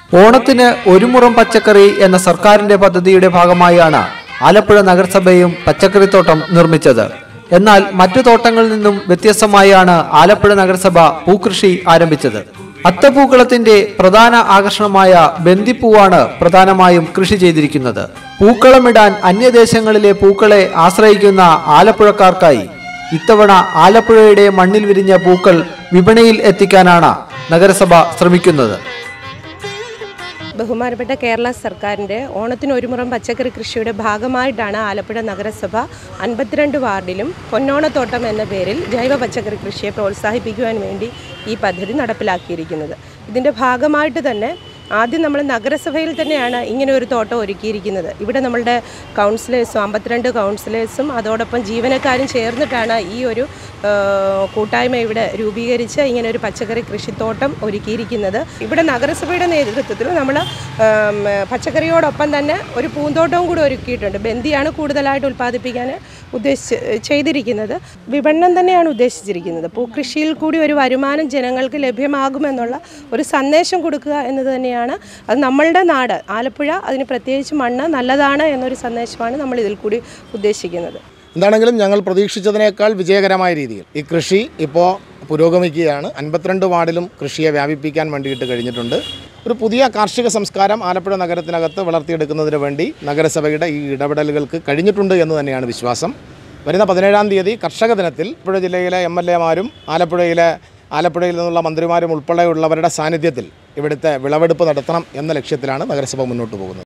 ഓണത്തിന് ഒരു മുറം പച്ചക്കറി എന്ന സർക്കാരിന്റെ പദ്ധതിയുടെ ഭാഗമായാണ് ആലപ്പുഴ നഗരസഭയും പച്ചക്കറിത്തോട്ടം നിർമ്മിച്ചത് എന്നാൽ മറ്റു തോട്ടങ്ങളിൽ നിന്നും വ്യത്യസ്തമായാണ് ആലപ്പുഴ നഗരസഭ പൂക്കൃഷി ആരംഭിച്ചത് അത്തപ്പൂക്കളത്തിന്റെ പ്രധാന ആകർഷണമായ ബന്ദിപ്പൂവാണ് പ്രധാനമായും കൃഷി ചെയ്തിരിക്കുന്നത് പൂക്കളമിടാൻ അന്യദേശങ്ങളിലെ പൂക്കളെ ആശ്രയിക്കുന്ന ആലപ്പുഴക്കാർക്കായി ഇത്തവണ ആലപ്പുഴയുടെ മണ്ണിൽ വിരിഞ്ഞ പൂക്കൾ വിപണിയിൽ എത്തിക്കാനാണ് നഗരസഭ ശ്രമിക്കുന്നത് ബഹുമാനപ്പെട്ട കേരള സർക്കാരിൻ്റെ ഓണത്തിന് ഒരു മുറം പച്ചക്കറി കൃഷിയുടെ ഭാഗമായിട്ടാണ് ആലപ്പുഴ നഗരസഭ അൻപത്തിരണ്ട് വാർഡിലും പൊന്നോണത്തോട്ടം എന്ന പേരിൽ ജൈവ പച്ചക്കറി കൃഷിയെ പ്രോത്സാഹിപ്പിക്കുവാൻ വേണ്ടി ഈ പദ്ധതി നടപ്പിലാക്കിയിരിക്കുന്നത് ഇതിൻ്റെ ഭാഗമായിട്ട് തന്നെ ആദ്യം നമ്മൾ നഗരസഭയിൽ തന്നെയാണ് ഇങ്ങനെ ഒരു തോട്ടം ഒരുക്കിയിരിക്കുന്നത് ഇവിടെ നമ്മളുടെ കൗൺസിലേഴ്സും അമ്പത്തിരണ്ട് കൗൺസിലേഴ്സും അതോടൊപ്പം ജീവനക്കാരും ചേർന്നിട്ടാണ് ഈ ഒരു ആ, കൂട്ടായ്മ ഇവിടെ രൂപീകരിച്ച് ഇങ്ങനെ ഒരു പച്ചക്കറി കൃഷിത്തോട്ടം ഒരുക്കിയിരിക്കുന്നത് ഇവിടെ നഗരസഭയുടെ നേതൃത്വത്തിൽ നമ്മൾ പച്ചക്കറിയോടൊപ്പം തന്നെ ഒരു പൂന്തോട്ടവും കൂടി ഒരുക്കിയിട്ടുണ്ട് ബന്ദിയാണ് കൂടുതലായിട്ട് ഉൽപ്പാദിപ്പിക്കാൻ ഉദ്ദേശിച്ച് ചെയ്തിരിക്കുന്നത് വിപണനം തന്നെയാണ് ഉദ്ദേശിച്ചിരിക്കുന്നത് പൂക്കൃഷിയിൽ കൂടി ഒരു വരുമാനം ജനങ്ങൾക്ക് ലഭ്യമാകുമെന്നുള്ള ഒരു സന്ദേശം കൊടുക്കുക എന്നത് തന്നെയാണ് അത് നമ്മളുടെ നാട് ആലപ്പുഴ അതിന് പ്രത്യേകിച്ച് മണ്ണ് നല്ലതാണ് എന്നൊരു സന്ദേശമാണ് നമ്മൾ ഇതിൽ കൂടി ഉദ്ദേശിക്കുന്നത് എന്താണെങ്കിലും ഞങ്ങൾ പ്രതീക്ഷിച്ചതിനേക്കാൾ വിജയകരമായ രീതിയിൽ ഈ കൃഷി ഇപ്പോൾ പുരോഗമിക്കുകയാണ് അൻപത്തിരണ്ട് വാർഡിലും കൃഷിയെ വ്യാപിപ്പിക്കാൻ വേണ്ടിയിട്ട് കഴിഞ്ഞിട്ടുണ്ട് ഒരു പുതിയ കാർഷിക സംസ്കാരം ആലപ്പുഴ നഗരത്തിനകത്ത് വളർത്തിയെടുക്കുന്നതിന് വേണ്ടി നഗരസഭയുടെ ഈ ഇടപെടലുകൾക്ക് കഴിഞ്ഞിട്ടുണ്ട് എന്ന് തന്നെയാണ് വിശ്വാസം വരുന്ന പതിനേഴാം തീയതി കർഷക ദിനത്തിൽ ആലപ്പുഴ ജില്ലയിലെ എം എൽ എമാരും ആലപ്പുഴയിലെ ആലപ്പുഴയിൽ നിന്നുള്ള മന്ത്രിമാരും ഉൾപ്പെടെയുള്ളവരുടെ സാന്നിധ്യത്തിൽ ഇവിടുത്തെ വിളവെടുപ്പ് നടത്തണം എന്ന ലക്ഷ്യത്തിലാണ് നഗരസഭ മുന്നോട്ട് പോകുന്നത്